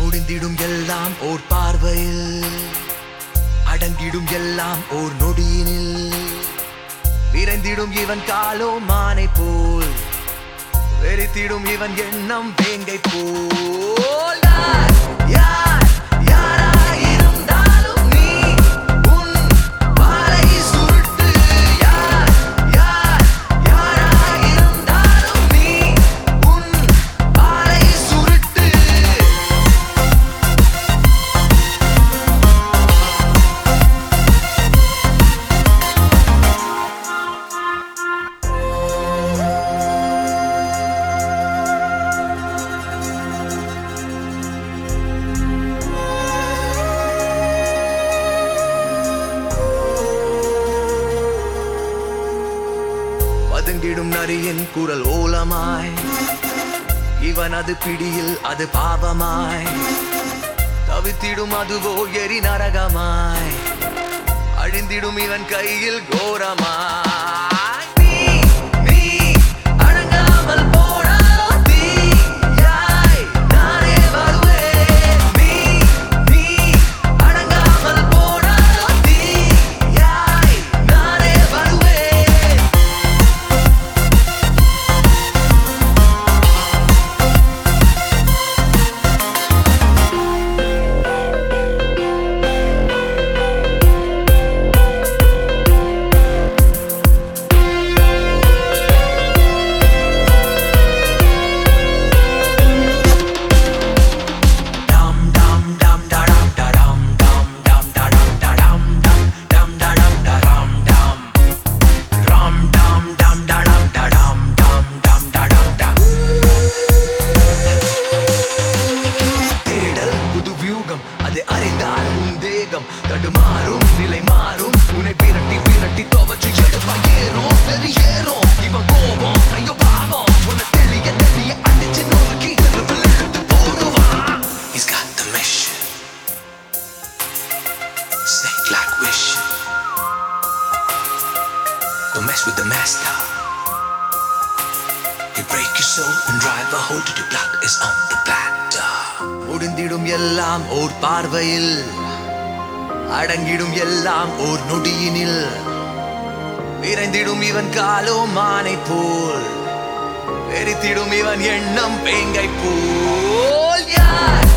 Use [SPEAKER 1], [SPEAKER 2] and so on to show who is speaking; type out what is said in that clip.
[SPEAKER 1] முடிந்திடும் எல்லாம் ஓர் பார்வையில் அடங்கிடும் எல்லாம் ஓர் நொடியினில் விரைந்திடும் இவன் காலோ மானை போல் வெறித்திடும் இவன் எண்ணம் வேங்கை போல் யார், யார், யாராயிருந்தாலும் நீ உன் வாளை சுருட்டு. யார், யார், யாராயிருந்தாலும் நீ உன் வாளை சுருட்டு. பதுங்கிடும் நரியின் குரல் ஓலமாய் இவனது பிடியில் அது பாவமாய் தவித்திடும் அதுவோ எரி நரகமாய் அழிந்திடும் இவன் கையில் கோரமாய் நீ, நீ அடங்காமல் போனால் தீயாய் நானே வருவேன். நீ, நீ அடங்காமல் போனால் தீயாய் நானே வருவேன். Dum dum dum da dum da dum dum dum da dum da dum dum dum da dum da dum dum rum dum dum da dum da dum dum dum da dum dum தேடல் புது வியூகம் அது அறிந்தால் உன் தேகம் தடுமாறும் நிலை மாறும் உன்னை விரட்டி விரட்டி துவச்சு எடுப்பான் ஏறும் வெளியேறும் இவன் கோபம் ஐயோ பாவம் உன்னை தெளிய தெளிய அடிச்சு நோக்கி தெருவில் இழுத்து போடுவான் He's got the mission Snake like wish Don't mess with the master He break your soul and drive a hole to the blood is on the platter முடிந்திடும் எல்லாம் ஓர் பார்வையில் அடங்கிடும் எல்லாம் ஓர் நொடியினில் விரைந்திடும் இவன் காலோ மானை போல் வெறித்திடும் இவன் எண்ணம் பேங்கை போல் யார்